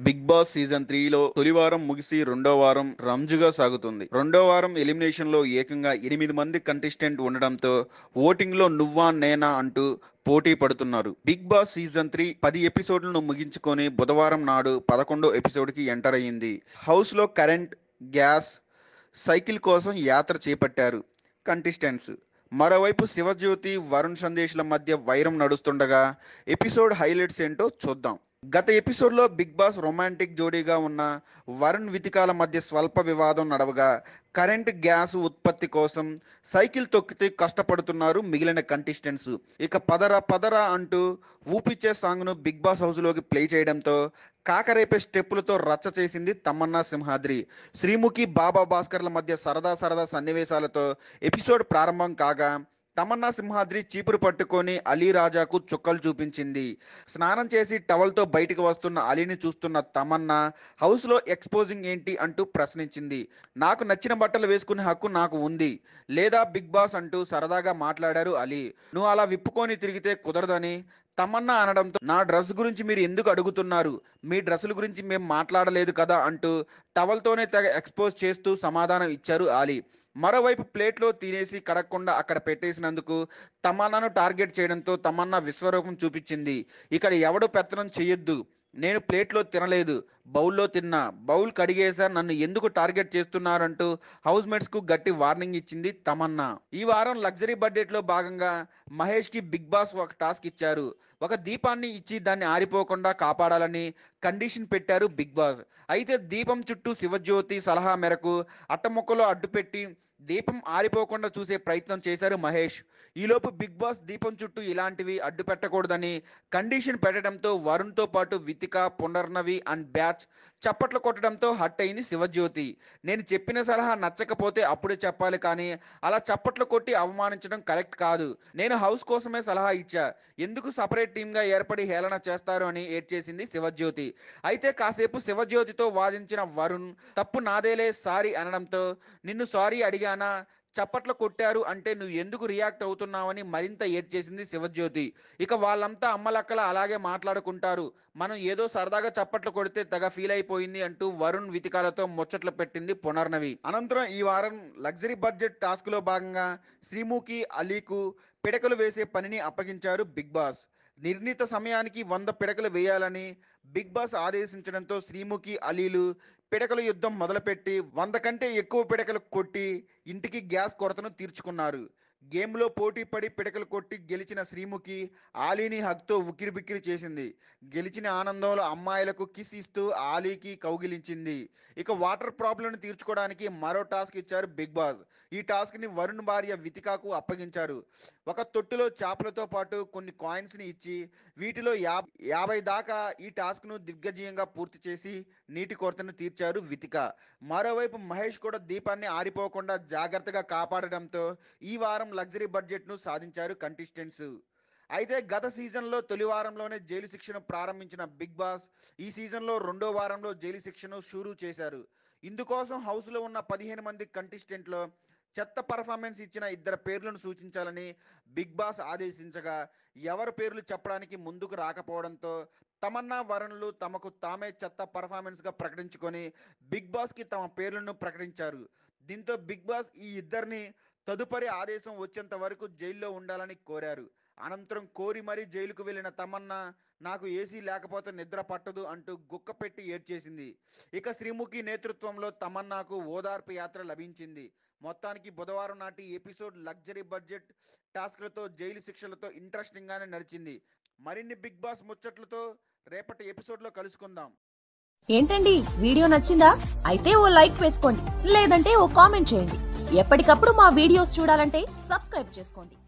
big boss season త్రీలో తొలి వారం ముగిసి రెండో వారం రంజుగా సాగుతుంది రెండో వారం ఎలిమినేషన్ లో ఏకంగా ఎనిమిది మంది కంటెస్టెంట్ ఉండడంతో ఓటింగ్ లో నువ్వా నేనా అంటూ పోటీ పడుతున్నారు బిగ్ బాస్ సీజన్ త్రీ పది ఎపిసోడ్లను ముగించుకొని బుధవారం నాడు పదకొండో ఎపిసోడ్ కి ఎంటర్ అయ్యింది హౌస్ లో కరెంట్ గ్యాస్ సైకిల్ కోసం యాత్ర చేపట్టారు కంటెస్టెంట్స్ మరోవైపు శివజ్యోతి వరుణ్ సందేశ్ల మధ్య వైరం నడుస్తుండగా ఎపిసోడ్ హైలైట్స్ ఏంటో చూద్దాం గత ఎపిసోడ్లో బిగ్ బాస్ రొమాంటిక్ జోడీగా ఉన్న వరుణ్ వితికాల మధ్య స్వల్ప వివాదం నడవగా కరెంట్ గ్యాస్ ఉత్పత్తి కోసం సైకిల్ తొక్కితే కష్టపడుతున్నారు మిగిలిన కంటెస్టెంట్స్ ఇక పదరా పదరా అంటూ ఊపిచ్చే సాంగ్ను బిగ్ బాస్ హౌస్లోకి ప్లే చేయడంతో కాకరేపే స్టెప్పులతో రచ్చ చేసింది తమన్నా సింహాద్రి శ్రీముఖి బాబా భాస్కర్ల మధ్య సరదా సరదా సన్నివేశాలతో ఎపిసోడ్ ప్రారంభం కాగా తమన్నా సింహాద్రి చీపురు పట్టుకొని అలీ రాజాకు చుక్కలు చూపించింది స్నానం చేసి టవల్తో బయటకు వస్తున్న అలీని చూస్తున్న తమన్నా హౌస్లో ఎక్స్పోజింగ్ ఏంటి అంటూ ప్రశ్నించింది నాకు నచ్చిన బట్టలు వేసుకునే హక్కు నాకు ఉంది లేదా బిగ్ బాస్ అంటూ సరదాగా మాట్లాడారు అలీ నువ్వు అలా విప్పుకొని తిరిగితే కుదరదని తమన్నా అనడంతో నా డ్రెస్ గురించి మీరు ఎందుకు అడుగుతున్నారు మీ డ్రెస్సుల గురించి మేము మాట్లాడలేదు కదా అంటూ టవల్తోనే తెగ ఎక్స్పోజ్ చేస్తూ సమాధానం ఇచ్చారు ఆలీ మరోవైపు ప్లేట్లో తినేసి కడగకుండా అక్కడ పెట్టేసినందుకు తమన్నాను టార్గెట్ చేయడంతో తమన్నా విశ్వరూపం చూపించింది ఇక్కడ ఎవడు పెత్తనం చెయ్యొద్దు నేను ప్లేట్లో తినలేదు బౌల్లో తిన్నా బౌల్ కడిగేసా నన్ను ఎందుకు టార్గెట్ చేస్తున్నారంటూ హౌస్ మేట్స్ కు గట్టి వార్నింగ్ ఇచ్చింది తమన్నా ఈ వారం లగ్జరీ బడ్జెట్ లో భాగంగా మహేష్ కి బిగ్ బాస్ ఒక టాస్క్ ఇచ్చారు ఒక దీపాన్ని ఇచ్చి దాన్ని ఆరిపోకుండా కాపాడాలని కండిషన్ పెట్టారు బిగ్ బాస్ అయితే దీపం చుట్టూ శివజ్యోతి సలహా మేరకు అట్టముక్కలో అడ్డుపెట్టి దీపం ఆరిపోకుండా చూసే ప్రయత్నం చేశారు మహేష్ ఈలోపు బిగ్ బాస్ దీపం చుట్టూ ఇలాంటివి అడ్డు పెట్టకూడదని కండిషన్ పెట్టడంతో వరుణ్తో పాటు వితిక పునర్నవి అండ్ బ్యాచ్ చప్పట్లు కొట్టడంతో హట్ అయింది శివజ్యోతి నేను చెప్పిన సలహా నచ్చకపోతే అప్పుడే చెప్పాలి కానీ అలా చప్పట్లు కొట్టి అవమానించడం కరెక్ట్ కాదు నేను హౌస్ కోసమే సలహా ఇచ్చా ఎందుకు సపరేట్ టీమ్గా ఏర్పడి హేళన చేస్తారు అని ఏడ్చేసింది శివజ్యోతి అయితే కాసేపు శివజ్యోతితో వాదించిన వరుణ్ తప్పు నాదేలే సారీ అనడంతో నిన్ను సారీ అడిగానా చప్పట్లు కొట్టారు అంటే నువ్వు ఎందుకు రియాక్ట్ అవుతున్నావని మరింత ఏడ్చేసింది శివజ్యోతి ఇక వాళ్ళంతా అమ్మలక్కల అలాగే మాట్లాడుకుంటారు మనం ఏదో సరదాగా చప్పట్లు కొడితే తెగ ఫీల్ అయిపోయింది అంటూ వరుణ్ వితికాలతో ముచ్చట్లు పెట్టింది పునర్నవి అనంతరం ఈ వారం లగ్జరీ బడ్జెట్ టాస్క్ లో భాగంగా శ్రీముఖి అలీకు పిడకలు వేసే పనిని అప్పగించారు బిగ్ బాస్ నిర్ణీత సమయానికి వంద పిడకలు వేయాలని బిగ్ బాస్ ఆదేశించడంతో శ్రీముఖి అలీలు పిడకల యుద్ధం మొదలుపెట్టి వంద కంటే ఎక్కువ పిడకలు కొట్టి ఇంటికి గ్యాస్ కొరతను తీర్చుకున్నారు గేమ్లో పోటీ పడి పిడకలు కొట్టి గెలిచిన శ్రీముఖి ఆలీని హక్తో ఉక్కిరిబిక్కిరి చేసింది గెలిచిన ఆనందంలో అమ్మాయిలకు కిస్ ఇస్తూ ఆలీకి కౌగిలించింది ఇక వాటర్ ప్రాబ్లం తీర్చుకోవడానికి మరో టాస్క్ ఇచ్చారు బిగ్ బాస్ ఈ టాస్క్ ని వరుణ్ భార్య వితికాకు అప్పగించారు ఒక తొట్టులో చేపలతో పాటు కొన్ని కాయిన్స్ ని ఇచ్చి వీటిలో యాబ్ యాభై దాకా ఈ టాస్క్ ను దిగ్విజయంగా పూర్తి చేసి నీటి కొరతను తీర్చారు వితిక మరోవైపు మహేష్ కూడా దీపాన్ని ఆరిపోకుండా జాగ్రత్తగా కాపాడడంతో ఈ వారం లగ్జరీ బడ్జెట్ ను సాధించారు కంటెస్టెంట్స్ అయితే గత సీజన్లో తొలి వారంలోనే జైలు శిక్షను ప్రారంభించిన బిగ్ బాస్ ఈ సీజన్లో రెండో వారంలో జైలు శిక్షను షురూ చేశారు ఇందుకోసం హౌస్లో ఉన్న పదిహేను మంది కంటెస్టెంట్లో చెత్త పర్ఫార్మెన్స్ ఇచ్చిన ఇద్దరు పేర్లను సూచించాలని బిగ్ బాస్ ఆదేశించగా ఎవరి పేర్లు చెప్పడానికి ముందుకు రాకపోవడంతో తమన్నా వరుణులు తమకు తామే చెత్త పర్ఫార్మెన్స్ గా ప్రకటించుకొని బిగ్ బాస్ కి తమ పేర్లను ప్రకటించారు దీంతో బిగ్ బాస్ ఈ ఇద్దరిని తదుపరి ఆదేశం వచ్చేంత వరకు జైల్లో ఉండాలని కోరారు అనంతరం కోరి మరీ జైలుకు వెళ్లిన తమన్నా నాకు ఏసీ లేకపోతే నిద్ర పట్టదు అంటూ గుక్క పెట్టి ఏడ్చేసింది ఇక శ్రీముఖి నేతృత్వంలో తమన్నాకు ఓదార్పు యాత్ర లభించింది మొత్తానికి బుధవారం నాటి ఎపిసోడ్ లగ్జరీ బడ్జెట్ టాస్క్లతో జైలు శిక్షలతో ఇంట్రెస్టింగ్ గానే నడిచింది మరిన్ని బిగ్ బాస్ ముచ్చట్లతో రేపటి ఎపిసోడ్లో కలుసుకుందాం ఏంటండి వీడియో నచ్చిందా అయితే ఓ లైక్ వేసుకోండి లేదంటే ఓ కామెంట్ చేయండి ఎప్పటికప్పుడు మా వీడియోస్ చూడాలంటే సబ్స్క్రైబ్ చేసుకోండి